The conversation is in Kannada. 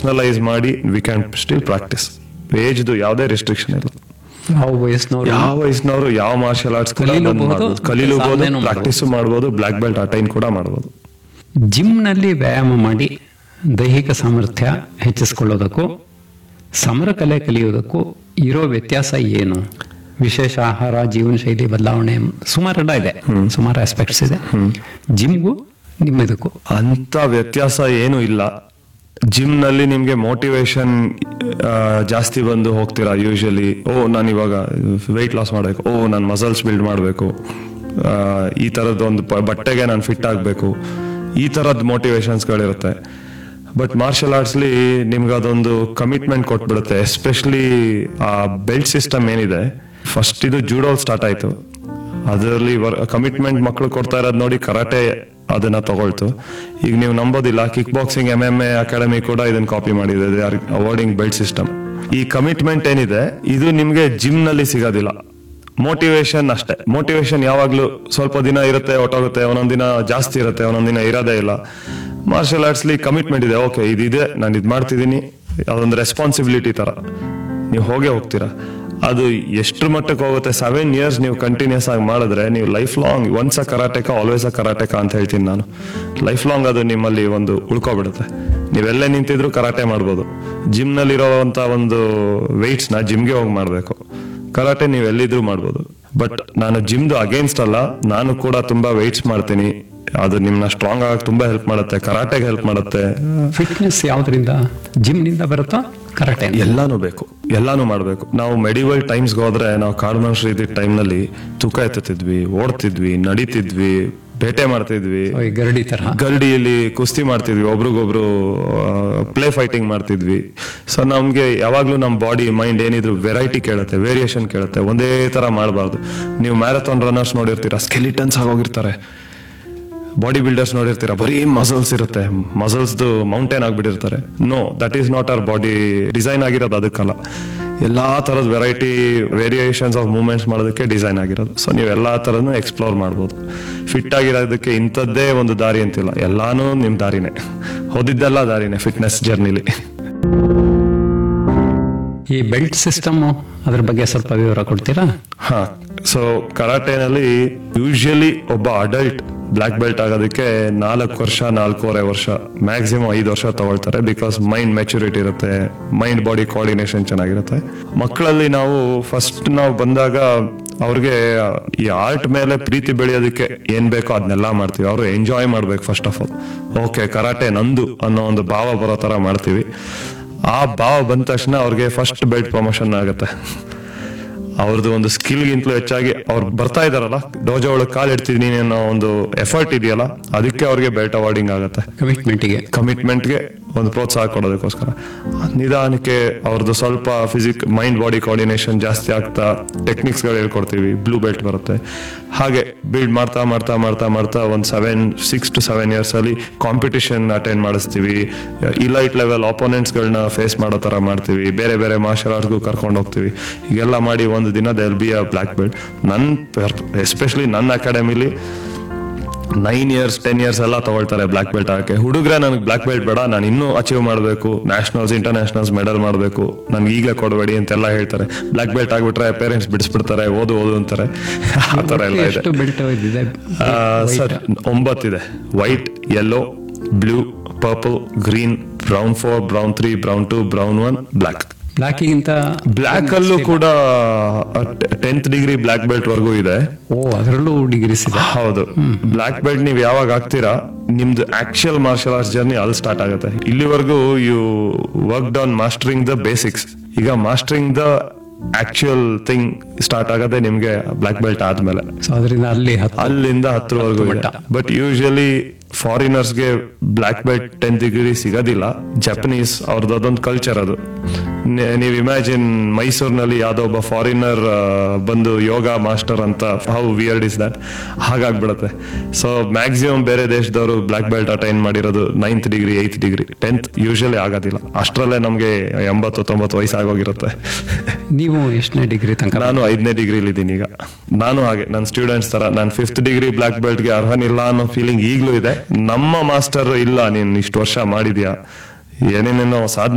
ಪರ್ಸನಲೈಸ್ ಮಾಡಿ ವಿ ಕ್ಯಾನ್ ಸ್ಟಿಲ್ ಪ್ರಾಕ್ಟೀಸ್ ಏಜ್ದು ಯಾವುದೇ ರೆಸ್ಟ್ರಿಕ್ಷನ್ ಇಲ್ಲ ಯಾವ ವಯಸ್ಸಿನವರು ಯಾವ ವಯಸ್ಸಿನವರು ಯಾವ ಮಾರ್ಷಲ್ ಆರ್ಟ್ಸ್ ಕಲೀಲೂಬಹುದು, ಕಲೀಲೂಬಹುದು ಸಾಧನೆನೂ ಪ್ರಾಕ್ಟೀಸ್ ಮಾಡ್ಬೋದು ಬ್ಲಾಕ್ ಬೆಲ್ಟ್ ಅಟೈನ್ ಕೂಡ ಮಾಡ್ಬೋದು ಜಿಮ್ನಲ್ಲಿ ವ್ಯಾಯಾಮ ಮಾಡಿ ದೈಹಿಕ ಸಾಮರ್ಥ್ಯ ಹೆಚ್ಚಿಸಿಕೊಳ್ಳೋದಕ್ಕೂ ಸಮರಕಲೆ ಕಲಿಯೋದಕ್ಕೂ ಇರೋ ವ್ಯತ್ಯಾಸ ಏನು ವಿಶೇಷ ಆಹಾರ ಜೀವನ ಶೈಲಿ ಬದಲಾವಣೆ ಸುಮಾರೆಲ್ಲ ಇದೆ ಸುಮಾರು ಆಸ್ಪೆಕ್ಟ್ಸ್ ಇದೆ ಜಿಮ್ಗೂ ನಿಮ್ಮದಕ್ಕೂ ಅಂತ ವ್ಯತ್ಯಾಸ ಏನು ಇಲ್ಲ ಜಿಮ್ ನಲ್ಲಿ ನಿಮ್ಗೆ ಮೋಟಿವೇಶನ್ ಜಾಸ್ತಿ ಬಂದು ಹೋಗ್ತೀರಾ ಯೂಶಲಿ ಓ ನಾನು ಇವಾಗ ವೆಯ್ಟ್ ಲಾಸ್ ಮಾಡಬೇಕು ಓ ನಾನು ಮಸಲ್ಸ್ ಬಿಲ್ಡ್ ಮಾಡಬೇಕು ಈ ತರದ್ ಒಂದು ಪ- ಬಟ್ಟೆಗೆ ನಾನು ಫಿಟ್ ಆಗಬೇಕು ಈ ತರದ್ ಮೋಟಿವೇಶನ್ಸ್ಗಳಿರುತ್ತೆ ಬಟ್ ಮಾರ್ಷಲ್ ಆರ್ಟ್ಸ್ಲಿ ನಿಮ್ಗೆ ಅದೊಂದು ಕಮಿಟ್ಮೆಂಟ್ ಕೊಟ್ಬಿಡುತ್ತೆ ಎಸ್ಪೆಷಲಿ ಆ ಬೆಲ್ಟ್ ಸಿಸ್ಟಮ್ ಏನಿದೆ ಫಸ್ಟ್ ಇದು ಜೂಡೋಲ್ ಸ್ಟಾರ್ಟ್ ಆಯ್ತು ಅದರಲ್ಲಿ ಕಮಿಟ್ಮೆಂಟ್ ಮಕ್ಕಳು ಕೊಡ್ತಾ ಇರೋದು ನೋಡಿ ಕರಾಟೆ ಅದನ್ನ ತಗೊಳ್ತು ಈಗ ನೀವು ನಂಬೋದಿಲ್ಲ kick boxing M M A academy ಕೂಡ ಇದನ್ನ ಕಾಪಿ ಮಾಡಿದೆ they are awarding belt system ಈ ಕಮಿಟ್ಮೆಂಟ್ ಏನಿದೆ ಇದು ನಿಮ್ಗೆ ಜಿಮ್ ನಲ್ಲಿ ಸಿಗೋದಿಲ್ಲ ಮೋಟಿವೇಶನ್ ಅಷ್ಟೇ ಮೋಟಿವೇಶನ್ ಯಾವಾಗ್ಲೂ ಸ್ವಲ್ಪ ದಿನ ಇರುತ್ತೆ ಹೊಟ್ಟೋಗುತ್ತೆ ಒಂದೊಂದ್ ದಿನ ಜಾಸ್ತಿ ಇರುತ್ತೆ ಒಂದೊಂದ್ ದಿನ ಇರೋದೇ ಇಲ್ಲ ಮಾರ್ಷಲ್ ಆರ್ಟ್ಸ್ಲಿ ಕಮಿಟ್ಮೆಂಟ್ ಇದೆ ಓಕೆ ಇದಿದೆ ನಾನು ಇದು ಮಾಡ್ತಿದ್ದೀನಿ ಅದೊಂದು ರೆಸ್ಪಾನ್ಸಿಬಿಲಿಟಿ ತರ ನೀವು ಹೋಗೇ ಹೋಗ್ತೀರಾ ಅದು ಎಷ್ಟು ಮಟ್ಟಕ್ಕೆ ಹೋಗುತ್ತೆ ಸೆವೆನ್ ಇಯರ್ಸ್ ನೀವು ಕಂಟಿನ್ಯೂಸ್ ಆಗಿ ಮಾಡಿದ್ರೆ ನೀವು life long once a karateka always a karateka ಅಂತ ಹೇಳ್ತೀನಿ ನಾನು ಲೈಫ್ ಲಾಂಗ್ ಅದು ನಿಮ್ಮಲ್ಲಿ ಒಂದು ಉಳ್ಕೊಬಿಡುತ್ತೆ ನೀವೆಲ್ಲೇ ನಿಂತಿದ್ರು ಕರಾಟೆ ಮಾಡ್ಬೋದು ಜಿಮ್ನಲ್ಲಿರೋವಂಥ ಒಂದು weights ನ ಜಿಮ್ಗೆ ಹೋಗಿ ಮಾಡಬೇಕು ಕರಾಟೆ ನೀವು ಎಲ್ಲಿದ್ರು ಮಾಡ್ಬೋದು ಬಟ್ ನಾನು ಜಿಮ್ದು ಅಗೇನ್ಸ್ಟ್ ಅಲ್ಲ ನಾನು ಕೂಡ ತುಂಬಾ ವೆಯ್ಟ್ಸ್ ಮಾಡ್ತೀನಿ ಅದು ನಿಮ್ನ ಸ್ಟ್ರಾಂಗ್ ಆಗಕ್ಕೆ ತುಂಬಾ ಹೆಲ್ಪ್ ಮಾಡುತ್ತೆ ಕರಾಟೆಗೆ ಹೆಲ್ಪ್ ಮಾಡುತ್ತೆ ಫಿಟ್ನೆಸ್ ಯಾವ್ದ್ರಿಂದ ಜಿಮ್ನಿಂದ ಬರುತ್ತಾ ಕರಾಟೆ ಎಲ್ಲಾನು ಬೇಕು ಎಲ್ಲಾನು ಮಾಡ್ಬೇಕು ನಾವು ಮೆಡಿವಲ್ ಟೈಮ್ಸ್ಗೆ ಹೋದ್ರೆ ನಾವು ಕಾಡು ಮನುಷ್ಯರು ಇದ್ದಿದ್ದ ಟೈಮ್ನಲ್ಲಿ ತೂಕ ಎತ್ತುತ್ತಿದ್ವಿ ಓಡ್ತಿದ್ವಿ ನಡೀತಿದ್ವಿ ಬೇಟೆ ಮಾಡ್ತಿದ್ವಿ ಈ ಗರಡಿ ತರ ಗರಡಿಯಲ್ಲಿ ಕುಸ್ತಿ ಮಾಡ್ತಿದ್ವಿ ಒಬ್ರಿಗೊಬ್ರು ಪ್ಲೇ ಫೈಟಿಂಗ್ ಮಾಡ್ತಿದ್ವಿ ಸೊ ನಮ್ಗೆ ಯಾವಾಗ್ಲೂ ನಮ್ಮ ಬಾಡಿ ಮೈಂಡ್ ಏನಿದ್ರು ವೆರೈಟಿ ಕೇಳುತ್ತೆ ವೇರಿಯೇಷನ್ ಕೇಳುತ್ತೆ ಒಂದೇ ತರ ಮಾಡಬಾರ್ದು ನೀವು ಮ್ಯಾರಥಾನ್ ರನ್ನರ್ಸ್ ನೋಡಿರ್ತೀರಾ ಸ್ಕೆಲಿಟನ್ಸ್ ಆಗೋಗಿರ್ತಾರೆ ಬಾಡಿ ಬಿಲ್ಡರ್ಸ್ ನೋಡಿರ್ತೀರಾ ಬರೀ ಮಸಲ್ಸ್ ಇರುತ್ತೆ ಮಸಲ್ಸ್ದು ಮೌಂಟೇನ್ ಆಗ್ಬಿಟ್ಟಿರ್ತಾರೆ no that is not our body design ಆಗಿರೋದು ಅದಕ್ಕಲ್ಲ ಎಲ್ಲಾ ತರದ ವೆರೈಟಿ ವೇರಿಯೇಷನ್ಸ್ ಆಫ್ ಮೂವ್ಮೆಂಟ್ಸ್ ಮಾಡೋದಕ್ಕೆ ಡಿಸೈನ್ ಆಗಿರೋದು ಸೊ ನೀವು ಎಲ್ಲಾ ತರನು ಎಕ್ಸ್ಪ್ಲೋರ್ ಮಾಡ್ಬೋದು ಫಿಟ್ ಆಗಿರೋದಕ್ಕೆ ಇಂಥದ್ದೇ ಒಂದು ದಾರಿ ಅಂತಿಲ್ಲ ಎಲ್ಲಾನು ನಿಮ್ ದಾರಿನೇ ಹೋದಿದ್ದೆಲ್ಲ ದಾರಿನೇ ಫಿಟ್ನೆಸ್ ಜರ್ನಿಲಿ ಈ ಬೆಲ್ಟ್ ಸಿಸ್ಟಮ್ ಅದ್ರ ಬಗ್ಗೆ ಸ್ವಲ್ಪ ವಿವರ ಕೊಡ್ತೀರಾ ಹಾ ಸೊ ಕರಾಟೆನಲ್ಲಿ ಯೂಶಲಿ ಒಬ್ಬ ಅಡಲ್ಟ್ ಬ್ಲಾಕ್ ಬೆಲ್ಟ್ ಆಗೋದಕ್ಕೆ ನಾಲ್ಕು ವರ್ಷ ನಾಲ್ಕೂವರೆ ವರ್ಷ ಮ್ಯಾಕ್ಸಿಮಮ್ ಐದು ವರ್ಷ ತಗೊಳ್ತಾರೆ ಬಿಕಾಸ್ ಮೈಂಡ್ ಮೆಚುರಿಟಿ ಇರುತ್ತೆ ಮೈಂಡ್ ಬಾಡಿ ಕೋಆರ್ಡಿನೇಷನ್ ಚೆನ್ನಾಗಿರುತ್ತೆ ಮಕ್ಕಳಲ್ಲಿ ನಾವು ಫಸ್ಟ್ ನಾವು ಬಂದಾಗ ಅವ್ರಿಗೆ ಈ ಆರ್ಟ್ ಮೇಲೆ ಪ್ರೀತಿ ಬೆಳೆಯೋದಕ್ಕೆ ಏನ್ ಬೇಕೋ ಅದನ್ನೆಲ್ಲ ಮಾಡ್ತೀವಿ ಅವರು ಎಂಜಾಯ್ ಮಾಡ್ಬೇಕು first of all okay karate ನಂದು ಅನ್ನೋ ಒಂದು ಭಾವ ಬರೋ ತರ ಮಾಡ್ತೀವಿ ಆ ಭಾವ ಬಂದ ತಕ್ಷಣ ಅವ್ರಿಗೆ ಫಸ್ಟ್ ಬೆಲ್ಟ್ ಪ್ರಮೋಷನ್ ಆಗುತ್ತೆ ಅವ್ರದ್ದು ಒಂದು ಸ್ಕಿಲ್ಗಿಂತಲೂ ಹೆಚ್ಚಾಗಿ ಅವ್ರು ಬರ್ತಾ ಇದಾರಲ್ಲ ಡೋಜೋ ಒಳಗೆ ಕಾಲ್ ಇಡ್ತಿದೀನಿ ಅನ್ನೋ ಒಂದು ಎಫರ್ಟ್ ಇದೆಯಲ್ಲ ಅದಕ್ಕೆ ಅವ್ರಿಗೆ ಬೆಲ್ಟ್ ಅವಾರ್ಡಿಂಗ್ ಆಗುತ್ತೆ ಕಮಿಟ್ಮೆಂಟ್ಗೆ ಕಮಿಟ್ಮೆಂಟ್ಗೆ ಒಂದು ಪ್ರೋತ್ಸಾಹ ಕೊಡೋದಕ್ಕೋಸ್ಕರ ನಿಧಾನಕ್ಕೆ ಅವ್ರದ್ದು ಸ್ವಲ್ಪ ಫಿಸಿಕ್ ಮೈಂಡ್ ಬಾಡಿ ಕೋಆರ್ಡಿನೇಷನ್ ಜಾಸ್ತಿ ಆಗ್ತಾ ಟೆಕ್ನಿಕ್ಸ್ಗಳು ಹೇಳ್ಕೊಡ್ತೀವಿ ಬ್ಲೂ ಬೆಲ್ಟ್ ಬರುತ್ತೆ ಹಾಗೆ ಬಿಲ್ಡ್ ಮಾಡ್ತಾ ಮಾಡ್ತಾ ಮಾಡ್ತಾ ಮಾಡ್ತಾ ಒಂದು seven six to seven years ಅಲ್ಲಿ ಕಾಂಪಿಟಿಷನ್ ಅಟೆಂಡ್ ಮಾಡಿಸ್ತೀವಿ ಇಲೈಟ್ ಲೆವೆಲ್ ಗಳನ್ನ ಫೇಸ್ ಮಾಡೋ ತರ ಮಾಡ್ತೀವಿ ಬೇರೆ ಬೇರೆ ಮಾರ್ಷಲ್ ಆರ್ಟ್ಸ್ಗೂ ಕರ್ಕೊಂಡು ಹೋಗ್ತೀವಿ ಹೀಗೆಲ್ಲ ಮಾಡಿ ಒಂದು ದಿನ they'll be a black belt ನನ್ನ ಎಸ್ಪೆಷಲಿ ನನ್ನ ಅಕಾಡೆಮಿಲಿ ನೈನ್ ಇಯರ್ಸ್ ಟೆನ್ ಇಯರ್ಸ್ ಎಲ್ಲ ತಗೊಳ್ತಾರೆ ಬ್ಲಾಕ್ ಬೆಲ್ಟ್ ಹಾಕಿ ಹುಡುಗ್ರೆ ನನಗೆ ಬ್ಲಾಕ್ ಬೆಲ್ಟ್ ಬೇಡ ನಾನು ಇನ್ನೂ ಅಚೀವ್ ಮಾಡಬೇಕು ನ್ಯಾಷನಲ್ಸ್ ಇಂಟರ್ನ್ಯಾಷನಲ್ಸ್ ಮೆಡಲ್ ಮಾಡಬೇಕು ನನ್ಗೆ ಈಗಲೇ ಕೊಡಬೇಡಿ ಅಂತೆಲ್ಲ ಹೇಳ್ತಾರೆ ಬ್ಲಾಕ್ ಬೆಲ್ಟ್ ಆಗ್ಬಿಟ್ರೆ ಪೇರೆಂಟ್ಸ್ ಬಿಡಿಸ್ಬಿಡ್ತಾರೆ ಓದು ಓದು ಅಂತಾರೆ ಆ ಥರ ಎಲ್ಲ ಇದೆ ಎಷ್ಟು ಬೆಲ್ಟ್ ಇದಿದೆ ಸರ್ ಒಂಬತ್ತಿದೆ white yellow blue purple green brown four brown three brown two brown one black ಬ್ಲಾಕಿಗಿಂತ ಬ್ಲಾಕ್ ಅಲ್ಲೂ ಕೂಡ ಟೆಂತ್ ಡಿಗ್ರಿ ಬ್ಲಾಕ್ ಬೆಲ್ಟ್ ವರ್ಗೂ ಇದೆ ಓ ಅದರಲ್ಲೂ ಡಿಗ್ರೀಸ್ ಇದೆ ಹೌದು ಬ್ಲಾಕ್ ಬೆಲ್ಟ್ ನೀವು ಯಾವಾಗ ಆಗ್ತೀರಾ ನಿಮ್ದು ಆಕ್ಚುಯಲ್ ಮಾರ್ಷಲ್ ಆರ್ಟ್ಸ್ ಜರ್ನಿ ಅಲ್ಲಿ ಸ್ಟಾರ್ಟ್ ಆಗುತ್ತೆ ಇಲ್ಲಿವರೆಗೂ you work on mastering the basics ಈಗ mastering the actual thing start ಆಗೋದೇ ನಿಮ್ಗೆ ಬ್ಲಾಕ್ ಬೆಲ್ಟ್ ಆದ್ಮೇಲೆ ಸೊ ಅದರಿಂದ ಅಲ್ಲಿ ಹತ್ತು ಅಲ್ಲಿಂದ ಹತ್ರವರೆಗೂ ಇದೆ ಬಟ್ ಯೂಶಲಿ ಫಾರಿನರ್ಸ್ಗೆ ಬ್ಲಾಕ್ ಬೆಲ್ಟ್ ಟೆನ್ ಡಿಗ್ರಿ ಸಿಗೋದಿಲ್ಲ ಜಪನೀಸ್ ಅವ್ರದ್ದು ಅದೊಂದು ಕಲ್ಚರ್ ಅದು ನೆ- ನೀವ್ ಇಮ್ಯಾಜಿನ್ ಮೈಸೂರಿನಲ್ಲಿ ಯಾವ್ದೋ ಒಬ್ಬ ಫಾರಿನರ್ ಬಂದು ಯೋಗ ಮಾಸ್ಟರ್ ಅಂತ ಹೌ ವಿಯರ್ಡ್ ಇಸ್ ದಟ್ ಹಾಗಾಗ್ಬಿಡತ್ತೆ ಸೊ ಮ್ಯಾಕ್ಸಿಮಮ್ ಬೇರೆ ದೇಶದವರು ಬ್ಲಾಕ್ ಬೆಲ್ಟ್ ಅಟೈನ್ ಮಾಡಿರೋದು ninth degree eighth degree tenth usually ಆಗೋದಿಲ್ಲ ಅಷ್ಟರಲ್ಲೇ ನಮ್ಗೆ ಎಂಬತ್ತು ತೊಂಬತ್ತು ವಯಸ್ಸು ಆಗೋಗಿರುತ್ತೆ ನೀವು ಎಷ್ಟನೇ ಡಿಗ್ರಿ ತನಕ ನಾನು ಐದನೇ ಡಿಗ್ರಿಲಿ ಇದ್ದೀನಿ ಈಗ ನಾನು ಹಾಗೆ ನನ್ನ ಸ್ಟೂಡೆಂಟ್ಸ್ ತರ ನಾನು ಫಿಫ್ತ್ ಡಿಗ್ರಿ ಬ್ಲಾಕ್ ಬೆಲ್ಟ್ಗೆ ಅರ್ಹನಿಲ್ಲ ಅನ್ನೋ ಫೀಲಿಂಗ್ ಈಗಲೂ ಇದೆ ನಮ್ಮ ಮಾಸ್ಟರ್ ಇಲ್ಲ ನೀನ್ ಇಷ್ಟು ವರ್ಷ ಮಾಡಿದ್ಯಾ ಏನೇನೇನೋ ಸಾಧನೆ